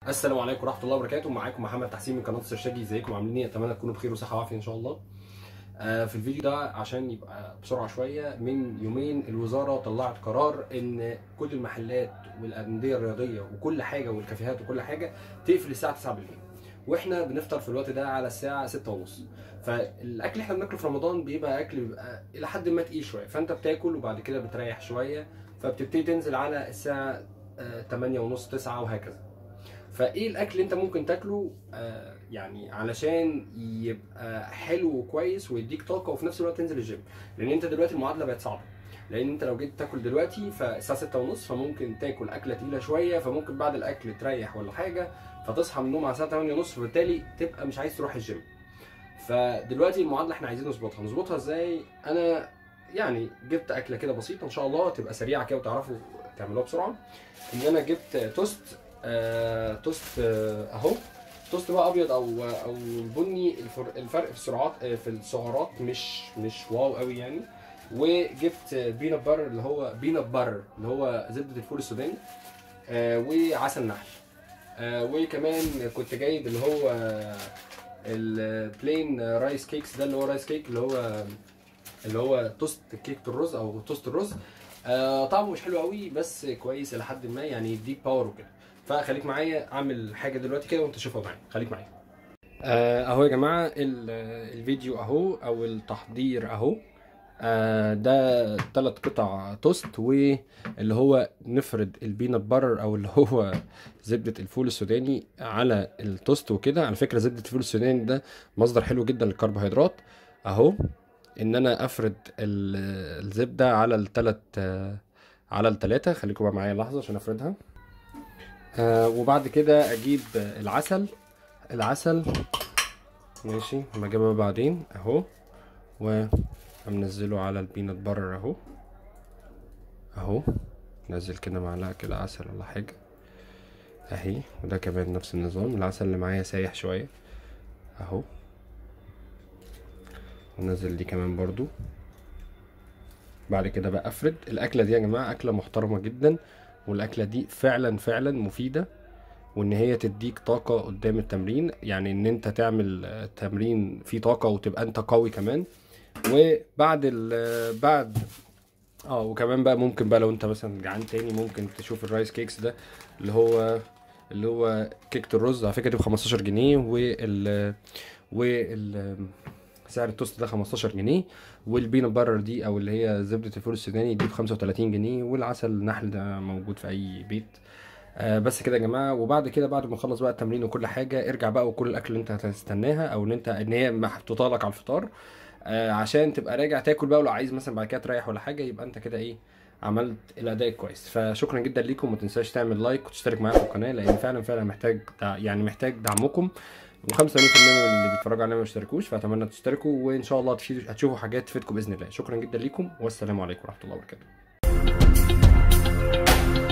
السلام عليكم ورحمه الله وبركاته معاكم محمد تحسين من قناه السرشاجي ازيكم عاملين ايه اتمنى تكونوا بخير وصحه وعافيه ان شاء الله آه، في الفيديو ده عشان يبقى بسرعه شويه من يومين الوزاره طلعت قرار ان كل المحلات والانديه الرياضيه وكل حاجه والكافيهات وكل حاجه تقفل الساعه 9 بالليل واحنا بنفطر في الوقت ده على الساعه 6 ونص فالاكل اللي احنا بناكله في رمضان بيبقى اكل بيبقى الى حد ما تقيل شويه فانت بتاكل وبعد كده بتريح شويه فبتبتدي تنزل على الساعه 8 ونص 9 وهكذا فايه الاكل اللي انت ممكن تاكله آه يعني علشان يبقى حلو وكويس ويديك طاقه وفي نفس الوقت تنزل الجيم لان انت دلوقتي المعادله بقت صعبه لان انت لو جيت تاكل دلوقتي فالساعه 6 ونص فممكن تاكل اكله تقيله شويه فممكن بعد الاكل تريح ولا حاجه فتصحى من النوم على الساعه 8 ونص فبالتالي تبقى مش عايز تروح الجيم فدلوقتي المعادله احنا عايزين نظبطها نظبطها ازاي انا يعني جبت اكله كده بسيطه ان شاء الله تبقى سريعه كده وتعرفوا تعملوها بسرعه ان انا جبت توست آه توست آه اهو توست بقى ابيض او او بني الفر- الفرق في السرعات آه، في السعرات مش مش واو قوي يعني وجبت بينات بر اللي هو بينات بر اللي هو زبده الفول السوداني آه وعسل نحل آه وكمان كنت جايب اللي هو البلين رايس كيكس ده اللي هو رايس كيك اللي هو اللي هو توست كيكه الرز او توست الرز آه طعمه مش حلو قوي بس كويس الى حد ما يعني يديك باور وكده فخليك معايا اعمل حاجه دلوقتي كده وانت شوفها معايا خليك معايا آه اهو يا جماعه ال- الفيديو اهو او التحضير اهو آه ده ثلاث قطع توست واللي هو نفرد البينات بارر او اللي هو زبده الفول السوداني على التوست وكده على فكره زبده الفول السوداني ده مصدر حلو جدا للكربوهيدرات اهو ان انا افرد ال- الزبده على الثلاث على الثلاثه خليكم بقى معايا لحظه عشان افردها آه وبعد كده اجيب العسل العسل ماشي هما اجيبها بعدين اهو ومنزله على البينات بارر اهو اهو نزل كده معلقه كده عسل ولا حاجه اهي وده كمان نفس النظام العسل اللي معايا سايح شويه اهو ونزل دي كمان برضو بعد كده بقى افرد الاكله دي يا جماعه اكله محترمه جدا والاكله دي فعلا فعلا مفيده وان هي تديك طاقه قدام التمرين يعني ان انت تعمل آه، تمرين فيه طاقه وتبقى انت قوي كمان وبعد ال بعد اه وكمان بقى ممكن بقى لو انت مثلا جعان تاني ممكن تشوف الرايس كيكس ده اللي هو اللي هو كيكه الرز على فكره دي ب 15 جنيه وال وال سعر التوست ده 15 جنيه والبينات بارر دي او اللي هي زبده الفول السوداني دي ب 35 جنيه والعسل النحل ده موجود في اي بيت آه بس كده يا جماعه وبعد كده بعد ما نخلص بقى التمرين وكل حاجه ارجع بقى وكل الاكل اللي انت هتستناها او ان انت ان هي محطوطه لك على الفطار آه عشان تبقى راجع تاكل بقى ولو عايز مثلا بعد كده تريح ولا حاجه يبقى انت كده ايه عملت الاداء كويس فشكرا جدا ليكم وما تنساش تعمل لايك وتشترك معايا في القناه لان فعلا فعلا محتاج دع... يعني محتاج دعمكم و85% من اللي بيتفرجوا علينا ما اشتركوش فاتمنى تشتركوا وان شاء الله تفيدوا- هتشوفوا حاجات تفيدكم باذن الله شكرا جدا ليكم والسلام عليكم ورحمه الله وبركاته